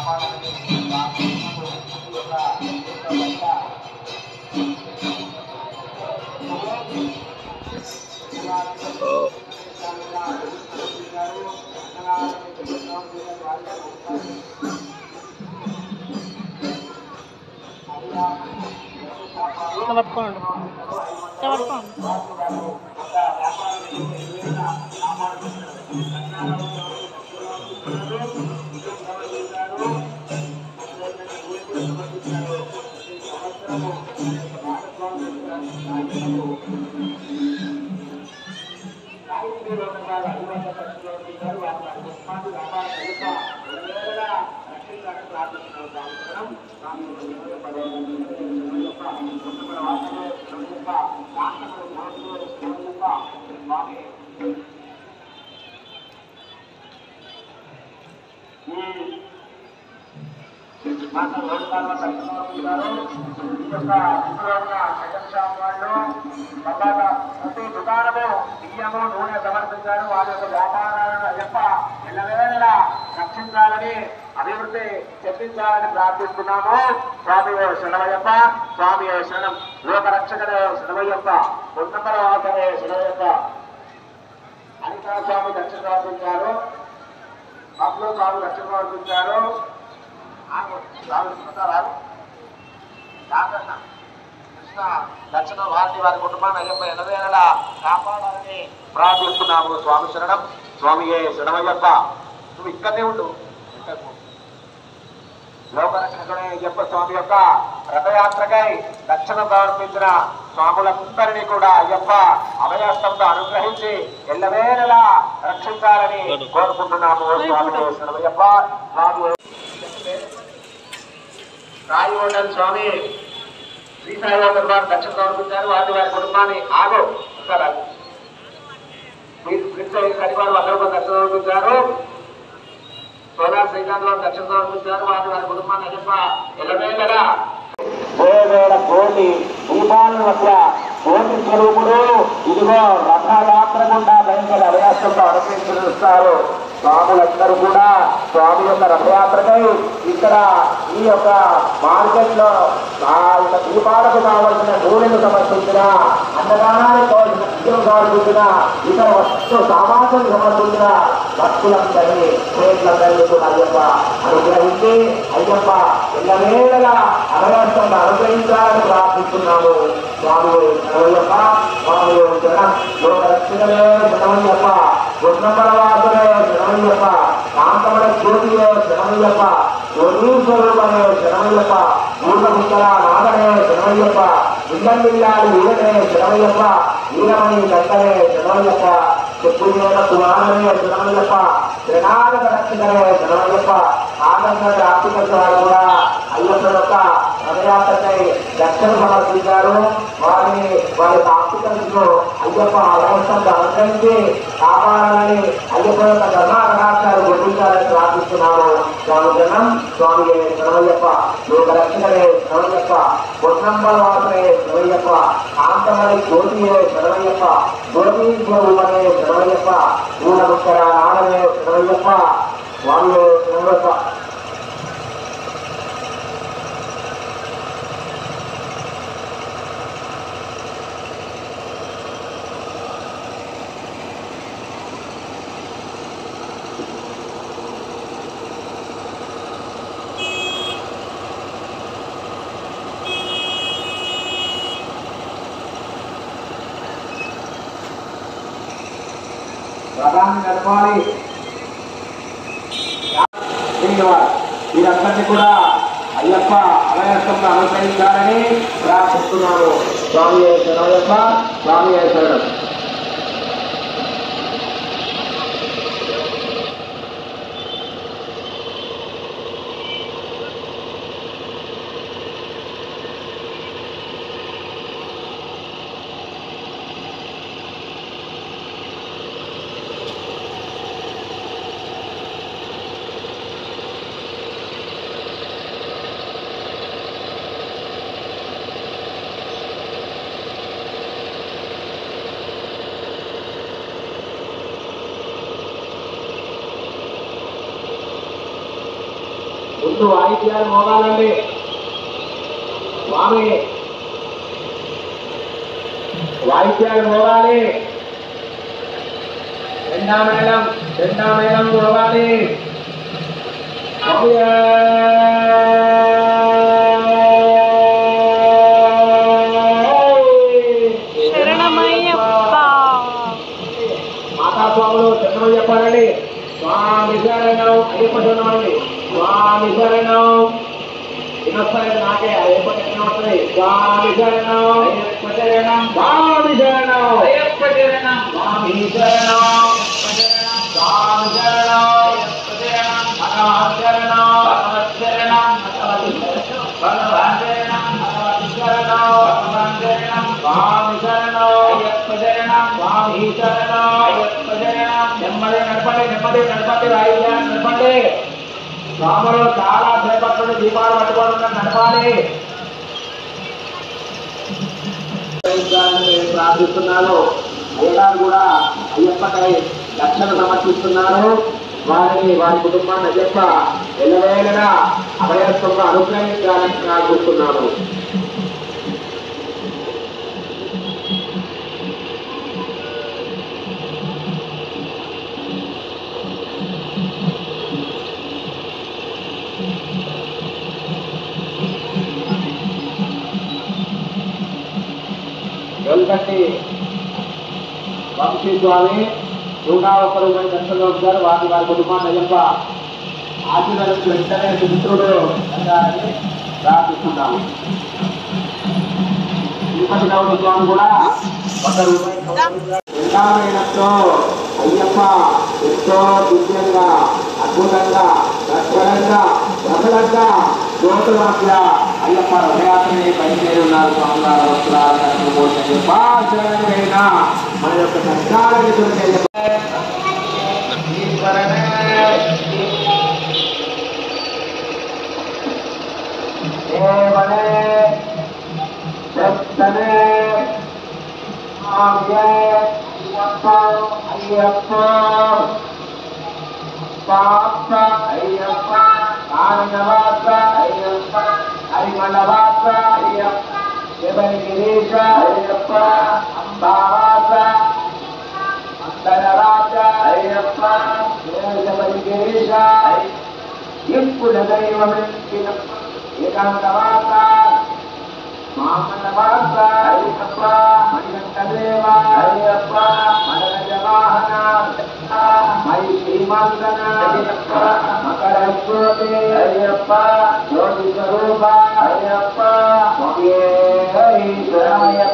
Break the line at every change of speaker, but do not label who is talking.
ఇట్లా పట్టుకోండి ఇట్లా పట్టుకోండి
ప్రతి దుకాణము బియ్యము నూనె సమర్పించారు వారి యొక్క వ్యాపారాలను అయ్యప్ప ఎల్లవేళలా రక్షించాలని అభివృద్ధి చెప్పించాలని ప్రార్థిస్తున్నాము స్వామి శరణమయ్యప్ప స్వామి శరణం లోక రక్షకుడు శరణమయ్యప్ప ఉన్నతల వాసనే శరణమయ్యప్ప అనితా స్వామి దక్షిణ సమర్పించారు అప్పుడు స్వామి దక్షిణ సమర్పించారు ఆగు. స్వామి రాదు జాగ్రత్త కృష్ణ దక్షిణ వారిని వారి కుటుంబాన్ని అయ్యప్ప ఎనవేళలా కాపాడాలని ప్రార్థిస్తున్నాము స్వామి శరణం స్వామియే శరణమయ్యప్ప నువ్వు ఇక్కడనే ఉండు ఎక్కడికి పో. లోకరక్షకుడే అయ్యప్ప స్వామి యొక్క రథయాత్రకై దక్షిణ సమర్పించిన స్వాములందరినీ కూడా అయ్యప్ప అభయాస్తంతో అనుగ్రహించి ఎల్లవేళలా రక్షించాలని కోరుకుంటున్నాము స్వామి శరణమయ్యప్ప స్వామి రాయగొండల స్వామి శ్రీ సాయిబాబా వారు దక్షిణ సమర్పించారు వారి వారి కుటుంబాన్ని ఆగో ఒకసారి ఆగు. మీరు ప్రిన్స్ కడివారు అందరూ కూడా దక్షిణ సమర్పించారు సోదరు శ్రీకాంత్ వారు దక్షిణ సమర్పించారు వారి వారి కుటుంబాన్ని అయ్యప్ప ఎల్లవేళగా వేల కోటి దీపాల మధ్య కోటి స్వరూపుడు ఇదిగో రథయాత్ర గుండా భయంకర అభయాసంతో అనుసరిస్తారు స్వాములందరూ కూడా స్వామి యొక్క రథయాత్రకై ఇక్కడ ఈ యొక్క మార్కెట్ లో ఆ యొక్క దీపాలకు కావలసిన నూనెను సమర్పించిన అన్నదానానికి కావలసిన బియ్యం సమర్పించిన ఇతర వస్తు సామాగ్రిని సమర్పించిన భక్తులందరినీ పేట్లందరినీ కూడా అయ్యప్ప అనుగ్రహించి అయ్యప్ప ఎల్లవేళలా అభయాసంగా అనుగ్రహించాలని ప్రార్థిస్తున్నాము స్వామి శరణయ్యప్ప స్వామి జనం లోక రక్షణమే శరణయ్యప్ప గుండంబల వాసులే శరణయ్యప్ప కాంతమల జ్యోతియే శరణయ్యప్ప జ్యోతీశ్వరూపమే శరణయ్యప్ప పూర్ణముక్కల నాదనే శరణయ్యప్ప ఇల్లందిల్లాలి వీరనే శరణయ్యప్ప వీరమణి దండనే శరణయ్యప్ప చెప్పులేన కుమారనే శరణయ్యప్ప త్రినాథ రక్షకనే శరణయ్యప్ప ఆనంద ఆర్థిక కూడా అయ్యప్ప యొక్క రథయాత్రకై దక్షిణ సమర్పించారు వారిని వారి ఆర్థికంలో అయ్యప్ప అవసరంగా అనుసరించి కాపాడాలని అయ్యప్ప యొక్క ధర్మాకటాక్షాలు గుర్తించాలని ప్రార్థిస్తున్నారు స్వామి జనం స్వామి శరణయ్యప్ప లోక రక్షణే శరణయ్యప్ప పొన్నంబల వాసనే శరణయ్యప్ప కాంతమణి జ్యోతియే శరణయ్యప్ప జ్యోతి స్వరూపనే శరణయ్యప్ప పూర్ణముక్కర నాడనే శరణయ్యప్ప స్వామి శరణయ్యప్ప రథాన్ని నడపాలి శ్రీనివాస్ వీరందరినీ కూడా అయ్యప్ప అభయస్థంగా అనుసరించాలని ప్రార్థిస్తున్నాను స్వామి శరణయ్యప్ప స్వామి శరణం ముందు వాయిద్యాలు మోగాలండి స్వామి వాయిద్యాలు మోగాలి రెండా మేళం రెండా మేళం మోగాలి
శరణమయ్యప్ప
మాతా స్వాములు శరణం చెప్పాలండి స్వామి శరణం అయ్యప్ప శరణం అండి స్వామి శరణం వినొస్తాయి నాకే అయ్యప్ప శరణం వస్తుంది స్వామి శరణం అయ్యప్ప శరణం స్వామి శరణం అయ్యప్ప శరణం స్వామి శరణం స్వామి శరణం భగవాన్ శరణం భగవత్ శరణం భగవాన్ శరణం భగవత్ శరణం భగవాన్ శరణం స్వామి శరణం అయ్యప్ప శరణం స్వామి శరణం అయ్యప్ప శరణం నెమ్మది నడపండి నెమ్మది నడపండి రాయిగా నడపండి స్వాములు చాలా సేపట్లో దీపాలు పట్టుకొని ఉన్నారు, నడపాలి నేను ప్రార్థిస్తున్నాను అయ్యగారు కూడా అయ్యప్పకై రక్షణ సమర్పిస్తున్నారు వారిని వారి కుటుంబాన్ని అయ్యప్ప ఎల్లవేళగా అభయత్వంగా అనుగ్రహించాలని ప్రార్థిస్తున్నాను వెల్కండి వంశీ స్వామి నూట ఒక్క రూపాయల దర్శనంలో వచ్చారు వారి వారి కుటుంబాన్ని అయ్యప్ప ఆశీర్వాదం వెంటనే సుమిత్రుడు అంటారని ప్రార్థిస్తున్నాము తిరుపతి గౌడ స్వామి కూడా ఒక రూపాయి ఎంతామైనతో అయ్యప్ప ఎంతో దివ్యంగా అద్భుతంగా లక్షణంగా సఫలంగా జ్యోతుల మధ్య అయ్యప్ప రథయాత్రని బయలుదేరి ఉన్నారు స్వామివారు వస్తున్నారు అయ్యప్ప శరణమైనా మన యొక్క సంస్కారాన్ని దొరికే ఈశ్వరనే దేవనే దత్తనే ఆమె అయ్యప్ప అయ్యప్ప పాప అయ్యప్ప ఆనందవాస అయ్యప్ప హరిమళవాస అయ్యప్ప శివని గిరీశ అయ్యప్ప అంబావాస అంతరరాజ అయ్యప్ప శివని గిరీశ ఇప్పుడు దైవమించిన ఏకాంతవాస మామనవాస అయ్యప్ప మణికంఠదేవ అయ్యప్ప మదన వాహన మై శ్రీమంతన అయ్యప్ప మకర జ్యోతి అయ్యప్ప జ్యోతి స్వరూప అయ్యప్ప స్వామి శరణమయ్యప్ప